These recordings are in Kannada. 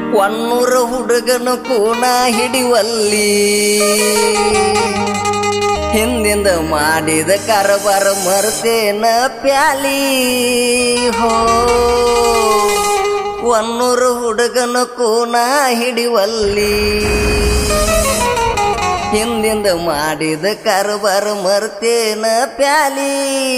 ಒನ್ನೂರ ಹುಡುಗನ ಕೂನ ಹಿಡಿವಲ್ಲಿ ಹಿಂದಿಂದ ಮಾಡಿದ ಕರಬಾರ ಮರ್ತೇನ ಪ್ಯಾಲಿ ಹೋ ಒನ್ನೂರ ಹುಡುಗನ ಕೂನ ಹಿಡಿವಲ್ಲಿ ಹಿಂದಿಂದ ಮಾಡಿದ ಕರಬಾರ ಮರ್ತೇನ ಪ್ಯಾಲಿ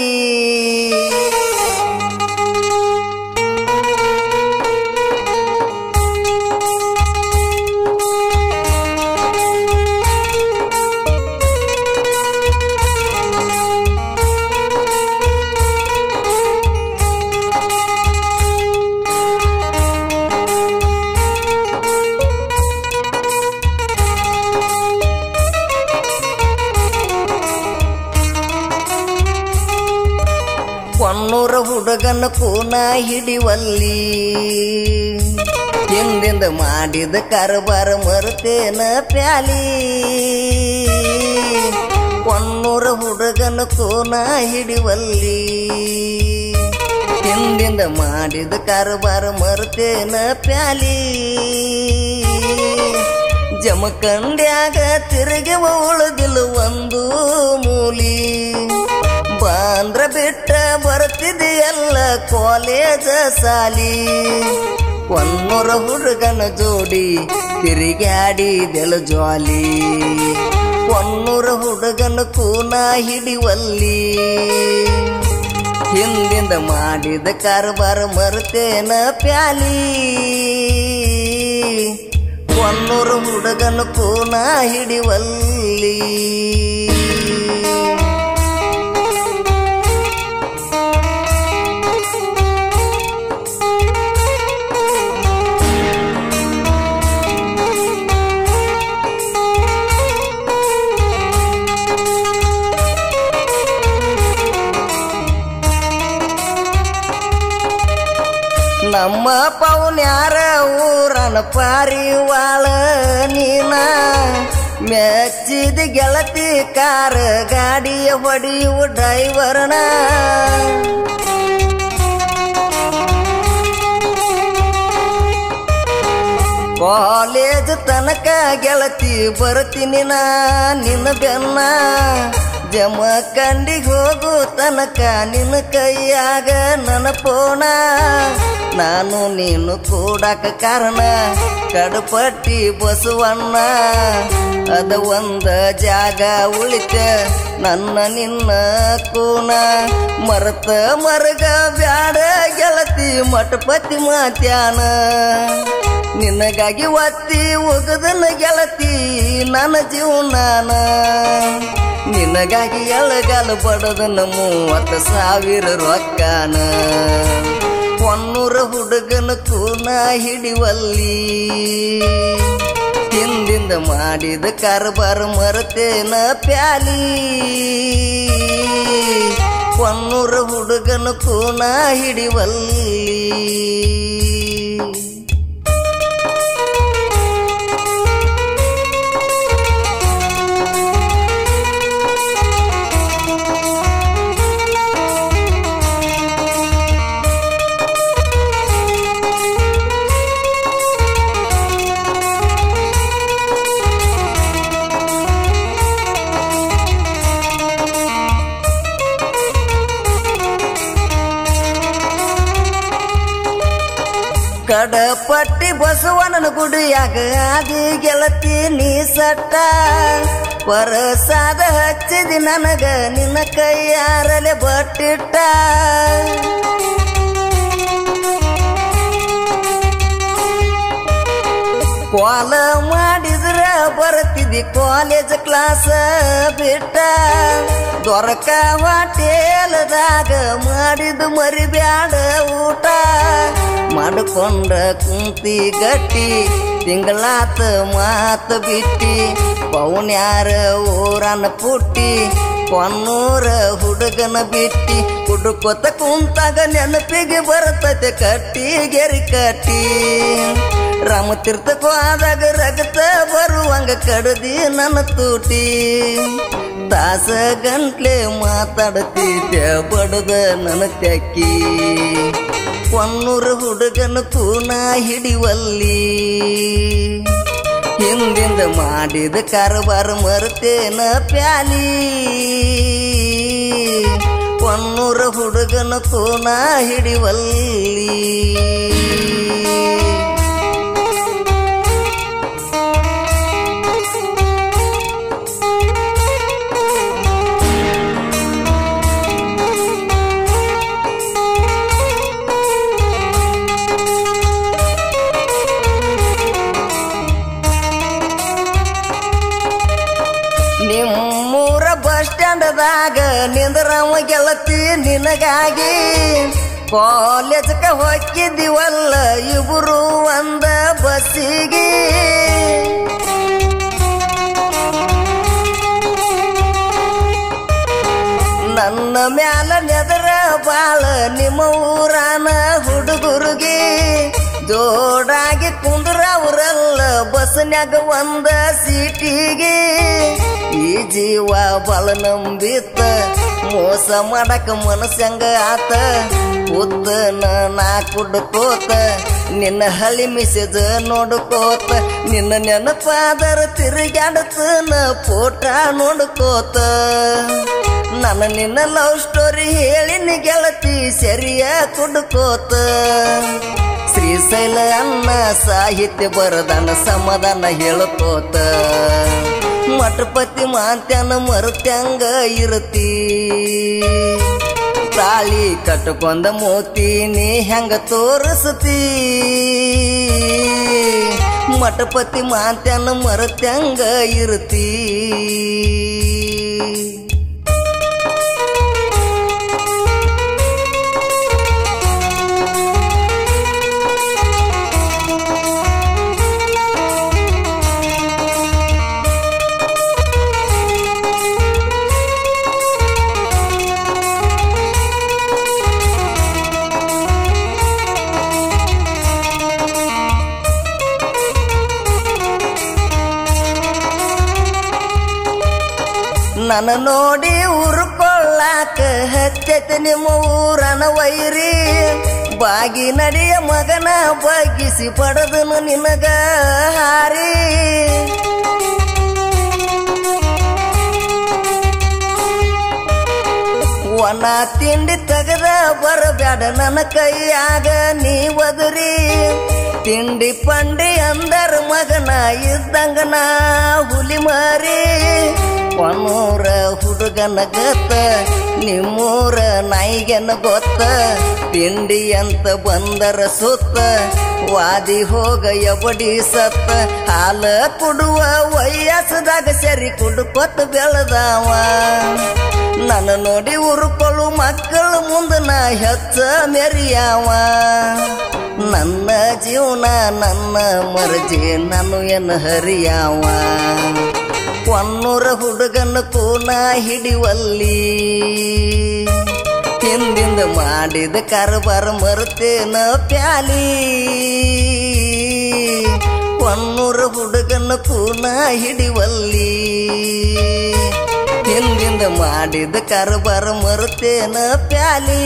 ಕೊನ್ನೂರ ಹುಡುಗನ ಕೂನ ಹಿಡಿವಲ್ಲಿ ಹಿಂದಿಂದ ಮಾಡಿದ ಕರಬಾರ ಮರುತೇನ ಪ್ಯಾಲಿ ಕೊನ್ನೂರ ಹುಡುಗನ ಕೂನ ಹಿಡಿವಲ್ಲಿ ಹಿಂದಿಂದ ಮಾಡಿದ ಕರಬಾರ ಮರುತೇನ ಪ್ಯಾಲಿ ಜಮಖಂಡ್ಯಾಗ ತಿರುಗಿ ಉಳಿದಿಲ್ಲ ಒಂದು ಮೂಲಿ ಬಾಂದ್ರ ಬಿಟ್ಟ ಬರ್ತಿದೆಯಲ್ಲ ಕಾಲೇಜ ಸಾಲಿ ಒನ್ನೂರ ಹುಡುಗನ ಜೋಡಿ ತಿರುಗಾಡಿದೆಲ ಜ್ವಾಲಿ ಒನ್ನೂರ ಹುಡುಗನ ಕೂನ ಹಿಡಿವಲ್ಲಿ ಹಿಂದಿಂದ ಮಾಡಿದ ಕಾರ್ಬಾರ ಮರ್ತೇನ ಪ್ಯಾಲಿ ಒನ್ನೂರ ಹುಡುಗನ ಕೂನ ಹಿಡಿವಲ್ಲಿ ನಮ್ಮ ಪೌನ್ಯಾರ ಊರನ ಪಾರಿವಾಳ ನೀನ ಮೆಚ್ಚಿದ ಗೆಳತಿ ಕಾರ ಗಾಡಿಯ ಹೊಡೆಯುವ ಡ್ರೈವರ್ನ ಕಾಲೇಜ್ ತನಕ ಗೆಳತಿ ಬರ್ತೀನಿ ನಾ ನಿನ್ನ ಬೆನ್ನ ಜಮಖಂಡಿಗೆ ಹೋಗು ತನಕ ನಿನ್ನ ಕೈಯಾಗ ನನ್ನ ಪೋಣ ನಾನು ನೀನು ಕೂಡಕ ಕಾರಣ ಕಡಪಟ್ಟಿ ಬಸವಣ್ಣ ಅದ ಒಂದ ಜಾಗ ಉಳಿತ ನನ್ನ ನಿನ್ನ ಕೂನ ಮರತ ಮರಗ ಬ್ಯಾಡ ಗೆಳತಿ ಮಠಪತಿ ಮಾತ್ಯಾನ ನಿನಗಾಗಿ ಒತ್ತಿ ಒಗದನ ಗೆಳತಿ ನನ್ನ ಜೀವನಾನ ನಿನಗಾಗಿ ಎಳಗಾಲ ಬಡದನ ಮೂವತ್ತು ಸಾವಿರ ರೊಕ್ಕನ ಒನ್ನೂರ ಹುಡುಗನ ಕೂನ ಹಿಡಿವಲ್ಲಿ ಹಿಂದಿಂದ ಮಾಡಿದ ಕಾರ್ಬಾರ ಮರತೇನ ಪ್ಯಾಲಿ ಒನ್ನೂರ ಹುಡುಗನ ಕೂನ ಹಿಡಿವಲ್ಲಿ ಕಡಪಟ್ಟಿ ಬಸವಣ್ಣನ ಗುಡಿಯಾಗ ಆದಿ ಗೆಳತಿ ನೀ ಸಟ್ಟ ಪರಸಾದ ಹಚ್ಚಿದಿ ನನಗ ನಿನ್ನ ಕೈಯಾರಲೆ ಬಟ್ಟಿಟ್ಟ ಕಾಲ ಮಾಡಿದ್ರ ಬರ್ತಿದ್ದಿ ಕಾಲೇಜ್ ಕ್ಲಾಸ್ ಬಿಟ್ಟ ದೊರಕ ಹೋಟೆಲ್ದಾಗ ಮಾಡಿದ ಮರಿಬ್ಯಾಡ ಊಟ ಮಾಡ್ಕೊಂಡ ಕುಂತಿ ಗಟ್ಟಿ ತಿಂಗಳಾತ ಮಾತ ಬಿಟ್ಟಿ ಪೌನ್ಯಾರ ಊರನ ಪುಟ್ಟಿ ಕೊನ್ನೂರ ಹುಡುಗನ ಬಿಟ್ಟಿ ಹುಡುಕೊತ ಕುಂತಾಗ ನೆನಪಿಗೆ ಬರ್ತತೆ ಕಟ್ಟಿ ಗೆರಿ ಕಟ್ಟಿ ರಾಮತೀರ್ಥಕ್ಕೆ ಹೋದಾಗ ರಗತ ಬರುವಂಗ ಕಡದಿ ನನ್ನ ತೂಟಿ ತಾಸ ಗಂಟ್ಲೆ ಮಾತಾಡ್ತಿದ್ದೆ ಬಡದ ನನ್ನ ತೆಕ್ಕಿ ಕೊನ್ನೂರು ಹುಡುಗನ ಕೂನ ಹಿಡಿವಲ್ಲಿ ಹಿಂದಿಂದ ಮಾಡಿದ ಕಾರವಾರ ಮರ್ತೇನ ಪ್ಯಾಲಿ ಕೊನ್ನೂರ ಹುಡುಗನ ಕೂನ ಹಿಡಿವಲ್ಲಿ ನಿಮ್ಮೂರ ಬಸ್ ಸ್ಟ್ಯಾಂಡದಾಗ ನಿಂದ್ರವ ಗೆಳತಿ ನಿನಗಾಗಿ ಕಾಲೇಜಕ್ಕ ಹೊಕ್ಕಿದ್ದೀವಲ್ಲ ಇಬ್ರು ಒಂದ ಬಸ್ಸಿಗೆ ನನ್ನ ಮ್ಯಾಲ ನೆದರ ಬಾಳ ನಿಮ್ಮ ಊರಾನ ಹುಡುಗರಿಗೆ ಜೋಡಾಗಿ ಕುಂದ್ರವ್ರಲ್ಲ ಬಸ್ನ್ಯಾಗ ಒಂದ ಸೀಟಿಗೆ ಈ ಜೀವ ಬಲ ನಂಬಿತ್ತ ಮೋಸ ಮಾಡಕ ಮನಸ್ಸಂಗ ಆತ ಉದ್ದನ ನಾ ಕುಡ್ಕೋತ ನಿನ್ನ ಹಳಿ ಮಿಸೇಜ್ ನೋಡ್ಕೋತ ನಿನ್ನ ನೆನಪಾದರ ತಿರುಗಾಡತನ ಫೋಟ ನೋಡ್ಕೋತ ನನ್ನ ನಿನ್ನ ಲವ್ ಸ್ಟೋರಿ ಹೇಳಿನಿ ಗೆಳತಿ ಸರಿಯ ಕುಡ್ಕೋತ ಶ್ರೀಶೈಲ ಅನ್ನ ಸಾಹಿತ್ಯ ಬರದನ ಸಮಾಧಾನ ಹೇಳ್ಕೋತ ಮಠಪತಿ ಮಾತ್ಯಾನ ಮರುತ್ಯಂಗ ಇರುತ್ತಿ ತಾಳಿ ಕಟ್ಕೊಂಡ ಮೋತಿ ನೀ ಹೆಂಗ ತೋರಿಸ್ತಿ ಮಠಪತಿ ಮಾತ್ಯಾನ ಮರುತ್ಯಂಗ ಇರುತ್ತಿ ನನ್ನ ನೋಡಿ ಉರ್ಕೊಳ್ಳಾಕ ಹತ್ತೈತೆ ನಿಮ್ಮ ಊರನ ವೈರಿ ಬಾಗಿ ನಡಿಯ ಮಗನ ಬಗ್ಗಿಸಿ ಪಡೆದನು ನಿನಗ ಹಾರಿ ಒಣ ತಿಂಡಿ ತೆಗದ ಬರಬ್ಯಾಡ ನನ್ನ ಕೈಯಾಗ ನೀ ಒದರಿ ತಿಂಡಿ ಪಂಡಿ ಅಂದರ ಮಗನ ಇದ್ದಂಗ ನಾ ಹುಲಿ ಮಾರಿ ಒನ್ನೂರ ಹುಡುಗನ ಗತ್ತ ನಿಮ್ಮೂರ ನಾಯಿಗೆನ ಗೊತ್ತ ತಿಂಡಿ ಅಂತ ಬಂದರ ಸುತ್ತ ವಾದಿ ಹೋಗ ಎಬಡಿ ಸತ್ತ ಹಾಲ ಕುಡುವ ವಯಸ್ಸದಾಗ ಸರಿ ಕುಡ್ಕೊತ ಬೆಳೆದವ ನನ್ನ ನೋಡಿ ಉರ್ಕೊಳ್ಳು ಮಕ್ಕಳು ಮುಂದ ನಾ ಹೆಚ್ಚ ಮೆರಿಯಾವ ನನ್ನ ಜೀವನ ನನ್ನ ಮರ್ಜಿ ನಾನು ಏನು ಹರಿಯಾವ ಕೊನ್ನೂರ ಹುಡುಗನ ಕೂನ ಹಿಡಿವಲ್ಲಿ ಹಿಂದಿಂದ ಮಾಡಿದ ಕಾರಬಾರ ಮರ್ತೇನ ಪ್ಯಾಲಿ ಕೊನ್ನೂರ ಹುಡುಗನ ಕೂನ ಹಿಡಿವಲ್ಲಿ ಹಿಂದಿಂದ ಮಾಡಿದ ಕಾರಬಾರ ಮರ್ತೇನ ಪ್ಯಾಲಿ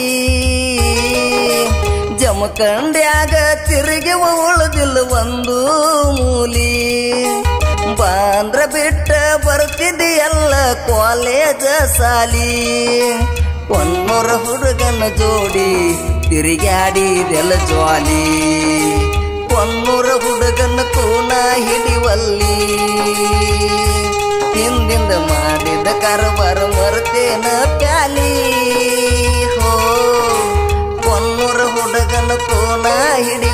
ಜಮಖಂಡ್ಯಾಗ ತಿರುಗಿ ಉಳಿದಿಲ್ಲ ಒಂದು ಮೂಲಿ ಬಾಂದ್ರ ಬಿಟ್ಟ ಬರ್ತಿದೆಯಲ್ಲ ಕಾಲೇಜ ಸಾಲಿ ಒನ್ನೂರ ಹುಡುಗನ ಜೋಡಿ ತಿರುಗಾಡಿದೆಲ್ಲ ಜ್ವಾಲಿ ಒನ್ನೂರ ಹುಡುಗನ ಕೂನ ಹಿಡಿವಲ್ಲಿ ಹಿಂದಿಂದ ಮಾಡಿದ ಕಾರಬಾರ ಮರ್ತೇನ ಪ್ಯಾಲಿ ಹೋ ಒನ್ನೂರ ಹುಡುಗನ ಕೋನ ಹಿಡಿ